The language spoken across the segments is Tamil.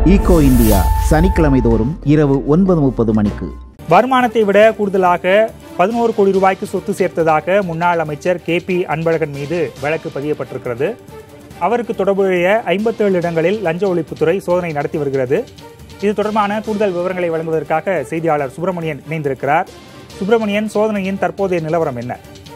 ஈகோ இந்தியா சனிக்கிழமை தோறும் இரவு ஒன்பது முப்பது மணிக்கு வருமானத்தை விட கூடுதலாக பதினோரு கோடி ரூபாய்க்கு சொத்து சேர்த்ததாக முன்னாள் அமைச்சர் கே பி அன்பழகன் மீது வழக்கு பதியப்பட்டிருக்கிறது அவருக்கு தொடர்புடைய ஐம்பத்தேழு இடங்களில் லஞ்ச ஒழிப்புத்துறை சோதனை நடத்தி வருகிறது இது தொடர்பான கூடுதல் விவரங்களை வழங்குவதற்காக செய்தியாளர் சுப்பிரமணியன் இணைந்திருக்கிறார் சுப்பிரமணியன் சோதனையின் தற்போதைய நிலவரம் என்ன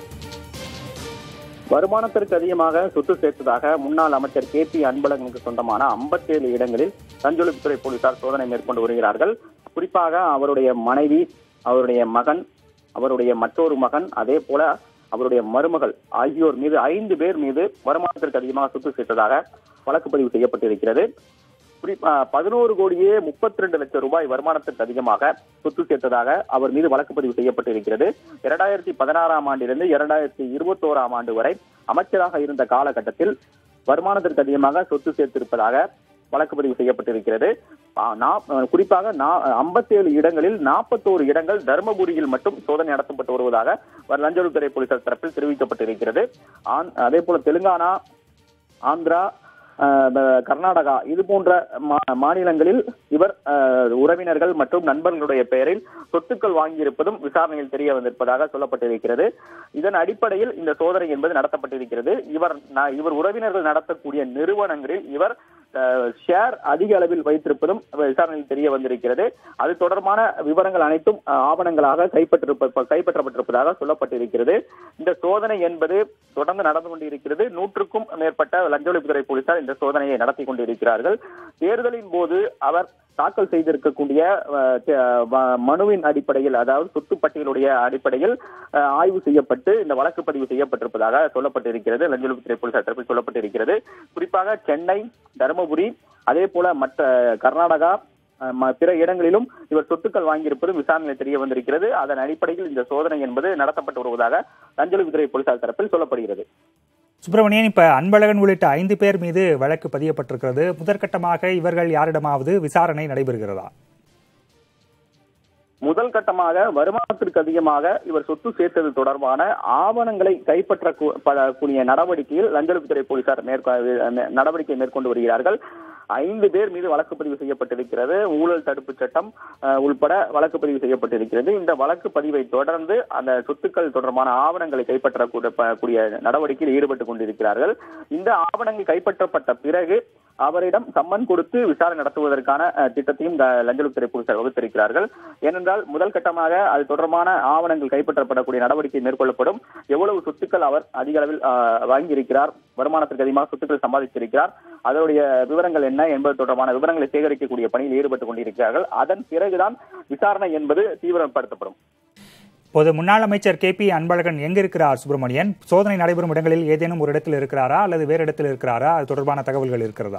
வருமானத்திற்கு அதிகமாக சொத்து சேர்த்ததாக முன்னாள் அமைச்சர் கே பி அன்பழகனுக்கு சொந்தமான 57 இடங்களில் லஞ்ச ஒழிப்புத்துறை போலீசார் சோதனை மேற்கொண்டு வருகிறார்கள் குறிப்பாக அவருடைய மனைவி அவருடைய மகன் அவருடைய மற்றொரு மகன் அதே போல அவருடைய மருமகள் ஆகியோர் மீது ஐந்து பேர் மீது வருமானத்திற்கு அதிகமாக சொத்து சேர்த்ததாக வழக்கு பதிவு செய்யப்பட்டிருக்கிறது பதினோரு கோடியே முப்பத்தி ரெண்டு லட்சம் ரூபாய் வருமானத்திற்கு அதிகமாக சொத்து சேர்த்ததாக அவர் மீது வழக்கு பதிவு செய்யப்பட்டிருக்கிறது இரண்டாயிரத்தி பதினாறாம் ஆண்டிலிருந்து இரண்டாயிரத்தி இருபத்தோராம் ஆண்டு வரை அமைச்சராக இருந்த காலகட்டத்தில் வருமானத்திற்கு அதிகமாக சொத்து சேர்த்திருப்பதாக வழக்கு பதிவு செய்யப்பட்டிருக்கிறது ஆ, நா- குறிப்பாக ஐம்பத்தேழு இடங்களில் நாற்பத்தோரு இடங்கள் தருமபுரியில் மட்டும் சோதனை நடத்தப்பட்டு வருவதாக லஞ்ச ஒழிப்புத்துறை போலீசார் தரப்பில் தெரிவிக்கப்பட்டிருக்கிறது ஆந்- அதே போல தெலுங்கானா ஆந்திரா அஹ், ப- கர்நாடகா இது போன்ற மா- மாநிலங்களில் இவர் அஹ், உறவினர்கள் மற்றும் நண்பர்களுடைய பெயரில் சொத்துக்கள் வாங்கியிருப்பதும் விசாரணையில் தெரிய வந்திருப்பதாக சொல்லப்பட்டிருக்கிறது இதன் அடிப்படையில் இந்த சோதனை என்பது நடத்தப்பட்டிருக்கிறது இவர் ந- இவர் உறவினர்கள் நடத்தக்கூடிய நிறுவனங்களில் இவர் அஹ், ஷேர் அதிக அளவில் வைத்திருப்பதும் விசாரணையில் தெரிய வந்திருக்கிறது அது தொடர்பான விவரங்கள் அனைத்தும் அஹ், ஆவணங்களாக கைப்பற்றிருப்ப கைப்பற்றப்பட்டிருப்பதாக சொல்லப்பட்டிருக்கிறது இந்த சோதனை என்பது தொடர்ந்து நடந்து கொண்டிருக்கிறது நூற்றுக்கும் மேற்பட்ட லஞ்ச ஒழிப்புத்துறை போலீசார் இந்த சோதனையை நடத்தி கொண்டிருக்கிறார்கள் தேர்தலின் போது அவர் தாக்கல் செய்திருக்கக்கூடிய அஹ், த- வ- மனுவின் அடிப்படையில் அதாவது சொத்து பட்டியலுடைய அடிப்படையில் அஹ், ஆய்வு செய்யப்பட்டு இந்த வழக்கு பதிவு செய்யப்பட்டிருப்பதாக சொல்லப்பட்டிருக்கிறது லஞ்ச ஒழிப்புத்துறை போலீசார் தரப்பில் சொல்லப்பட்டிருக்கிறது குறிப்பாக சென்னை தருமபுரி அதே போல மற்ற கர்நாடகா அஹ், ம- பிற இடங்களிலும் இவர் சொத்துக்கள் வாங்கியிருப்பது விசாரணையில் தெரிய வந்திருக்கிறது அதன் அடிப்படையில் இந்த சோதனை என்பது நடத்தப்பட்டு வருவதாக லஞ்ச ஒழிப்புத்துறை போலீசார் தரப்பில் சொல்லப்படுகிறது சுப்பிரமணியன் இப்ப அன்பழகன் உள்ளிட்ட ஐந்து பேர் மீது வழக்கு பதியப்பட்டிருக்கிறது முதற்கட்டமாக இவர்கள் யாரிடமாவது விசாரணை நடைபெறுகிறதா முதல் கட்டமாக வருமானத்திற்கு அதிகமாக இவர் சொத்து சேர்த்தது தொடர்பான ஆவணங்களை கைப்பற்ற கூ- ப- கூடிய நடவடிக்கையில் லஞ்ச ஒழிப்புத்துறை போலீசார் மேற்கொ- மே- நடவடிக்கை மேற்கொண்டு வருகிறார்கள் ஐந்து பேர் மீது வழக்கு பதிவு செய்யப்பட்டிருக்கிறது ஊழல் தடுப்பு சட்டம் அஹ், உள்பட வழக்கு பதிவு செய்யப்பட்டிருக்கிறது இந்த வழக்கு பதிவை தொடர்ந்து அந்த சொத்துக்கள் தொடர்பான ஆவணங்களை கைப்பற்ற கூட- ப- கூடிய நடவடிக்கையில் ஈடுபட்டு கொண்டிருக்கிறார்கள் இந்த ஆவணங்கள் கைப்பற்றப்பட்ட பிறகு அவரிடம் சம்மன் கொடுத்து விசாரணை நடத்துவதற்கான அஹ், திட்டத்தையும் க- லஞ்ச ஒழிப்புத்துறை போலீசார் வகுத்திருக்கிறார்கள் ஏனென்றால் முதல் கட்டமாக அது தொடர்பான ஆவணங்கள் கைப்பற்றப்படக்கூடிய நடவடிக்கை மேற்கொள்ளப்படும் எவ்வளவு சொத்துக்கள் அவர் அதிக அளவில் அஹ், வாங்கியிருக்கிறார் வருமானத்திற்கு அதிகமாக சொத்துக்கள் சம்பாதித்திருக்கிறார் அதனுடைய விவரங்கள் என்ன என்பது தொடர்பான விவரங்களை சேகரிக்கக்கூடிய பணியில் ஈடுபட்டுக் கொண்டிருக்கிறார்கள் அதன் பிறகுதான் விசாரணை என்பது தீவிரப்படுத்தப்படும் இப்போது முன்னாள் அமைச்சர் கே பி அன்பழகன் எங்க இருக்கிறார் சுப்பிரமணியன் சோதனை நடைபெறும் இடங்களில் ஏதேனும் ஒரு இடத்தில் இருக்கிறாரா அல்லது வேறு இடத்தில் இருக்கிறாரா அது தொடர்பான தகவல்கள் இருக்கிறதா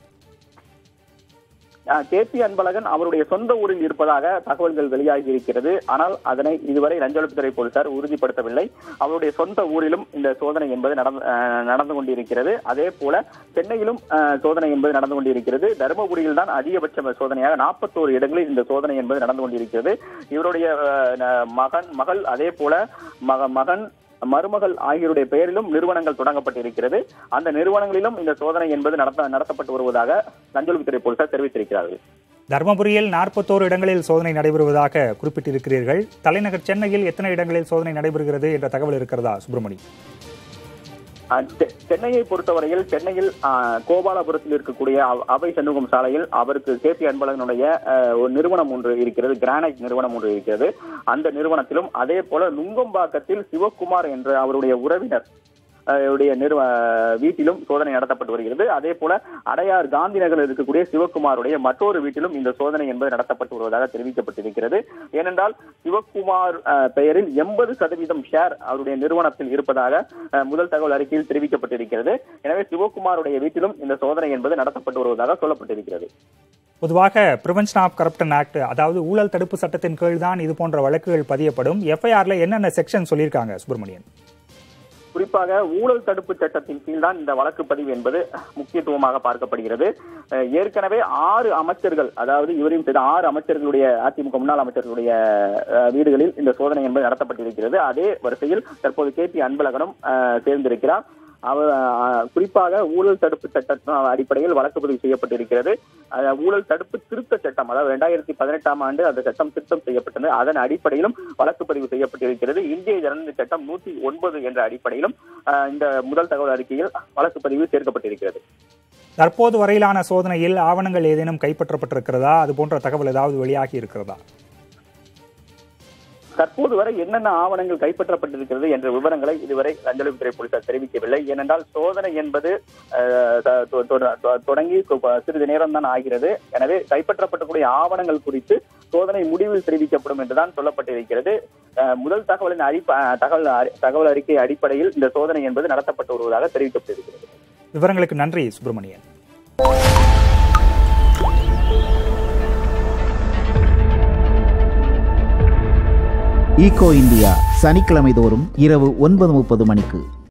கே பி அன்பழகன் அவருடைய சொந்த ஊரில் இருப்பதாக தகவல்கள் வெளியாகி இருக்கிறது ஆனால் அதனை இதுவரை லஞ்ச ஒழிப்புத்துறை போலீசார் உறுதிப்படுத்தவில்லை அவருடைய சொந்த ஊரிலும் இந்த சோதனை என்பது நடந்து அஹ், நடந்து கொண்டிருக்கிறது அதே போல சென்னையிலும் அஹ், சோதனை என்பது நடந்து கொண்டிருக்கிறது தருமபுரியில் தான் அதிகபட்ச சோதனையாக நாற்பத்தோரு இடங்களில் இந்த சோதனை என்பது நடந்து கொண்டிருக்கிறது இவருடைய அஹ், ந- மகன் மகள் அதே போல மக மகன் மருமகள் ஆகியோருடைய பெயரிலும் நிறுவனங்கள் தொடங்கப்பட்டிருக்கிறது அந்த நிறுவனங்களிலும் இந்த சோதனை என்பது நடத்த நடத்தப்பட்டு வருவதாக லஞ்ச ஒழிப்புத்துறை போலீசார் தெரிவித்திருக்கிறார்கள் தர்மபுரியில் நாற்பத்தோரு இடங்களில் சோதனை நடைபெறுவதாக குறிப்பிட்டிருக்கிறீர்கள் தலைநகர் சென்னையில் எத்தனை இடங்களில் சோதனை நடைபெறுகிறது என்ற தகவல் இருக்கிறதா சுப்பிரமணி அஹ் செ- சென்னையை பொறுத்தவரையில் சென்னையில் அஹ், கோபாலபுரத்தில் இருக்கக்கூடிய அவ- அவை சண்முகம் சாலையில் அவருக்கு கே பி அன்பழகனுடைய அஹ், ஒரு நிறுவனம் ஒன்று இருக்கிறது கிரானைட் நிறுவனம் ஒன்று இருக்கிறது அந்த நிறுவனத்திலும் அதே போல நுங்கம்பாக்கத்தில் சிவக்குமார் என்ற அவருடைய உறவினர் அஹ், உடைய நிறுவ வீட்டிலும் சோதனை நடத்தப்பட்டு வருகிறது அதே போல அடையார் காந்தி நகரில் இருக்கக்கூடிய சிவக்குமாருடைய மற்றொரு வீட்டிலும் இந்த சோதனை என்பது நடத்தப்பட்டு வருவதாக தெரிவிக்கப்பட்டிருக்கிறது ஏனென்றால் சிவக்குமார் அஹ், பெயரில் எண்பது சதவீதம் ஷேர் அவருடைய நிறுவனத்தில் இருப்பதாக அஹ், முதல் தகவல் அறிக்கையில் தெரிவிக்கப்பட்டிருக்கிறது எனவே சிவக்குமாருடைய வீட்டிலும் இந்த சோதனை என்பது நடத்தப்பட்டு வருவதாக சொல்லப்பட்டிருக்கிறது பொதுவாக பிரிவென்ஷன் ஆஃப் கரப்டன் ஆக்ட் அதாவது ஊழல் தடுப்பு சட்டத்தின் கீழ் தான் இது போன்ற வழக்குகள் பதியப்படும் எஃப்ஐஆர்ல என்னென்ன செக்ஷன் சொல்லியிருக்காங்க சுப்பிரமணியன் குறிப்பாக ஊழல் தடுப்பு சட்டத்தின் கீழ் தான் இந்த வழக்கு பதிவு என்பது முக்கியத்துவமாக பார்க்கப்படுகிறது அஹ் ஏற்கனவே ஆறு அமைச்சர்கள் அதாவது இவரையும் செய்த ஆறு அமைச்சர்களுடைய அதிமுக முன்னாள் அமைச்சர்களுடைய அஹ், வீடுகளில் இந்த சோதனை என்பது நடத்தப்பட்டிருக்கிறது அதே வரிசையில் தற்போது கே பி அன்பழகனும் அஹ், சேர்ந்திருக்கிறார் அவர் அஹ், குறிப்பாக ஊழல் தடுப்பு சட்ட அடிப்படையில் வழக்கு பதிவு செய்யப்பட்டிருக்கிறது அஹ், ஊழல் தடுப்பு திருத்த சட்டம் அதாவது ரெண்டாயிரத்தி பதினெட்டாம் ஆண்டு அந்த சட்டம் திருத்தம் செய்யப்பட்டது அதன் அடிப்படையிலும் வழக்கு பதிவு செய்யப்பட்டிருக்கிறது இந்திய ஜனநாயக சட்டம் நூத்தி ஒன்பது என்ற அடிப்படையிலும் அஹ், இந்த முதல் தகவல் அறிக்கையில் வழக்கு பதிவு சேர்க்கப்பட்டிருக்கிறது தற்போது வரையிலான சோதனையில் ஆவணங்கள் ஏதேனும் கைப்பற்றப்பட்டிருக்கிறதா அது போன்ற தகவல் ஏதாவது வெளியாகி இருக்கிறதா தற்போது வரை என்னென்ன ஆவணங்கள் கைப்பற்றப்பட்டிருக்கிறது என்ற விவரங்களை இதுவரை லஞ்ச ஒழிப்புத்துறை போலீசார் தெரிவிக்கவில்லை ஏனென்றால் சோதனை என்பது அஹ், த- தொ- தொ- தொ- தொடங்கி கொ- சிறிது நேரம் தான் ஆகிறது எனவே கைப்பற்றப்படக்கூடிய ஆவணங்கள் குறித்து சோதனை முடிவில் தெரிவிக்கப்படும் என்றுதான் சொல்லப்பட்டிருக்கிறது அஹ், முதல் தகவலின் அடிப்ப அஹ், தகவல் அறி- தகவல் அறிக்கை அடிப்படையில் இந்த சோதனை என்பது நடத்தப்பட்டு வருவதாக தெரிவிக்கப்பட்டிருக்கிறது விவரங்களுக்கு நன்றி சுப்பிரமணியன் ஈகோ இந்தியா சனிக்கிழமை தோறும் இரவு ஒன்பது முப்பது மணிக்கு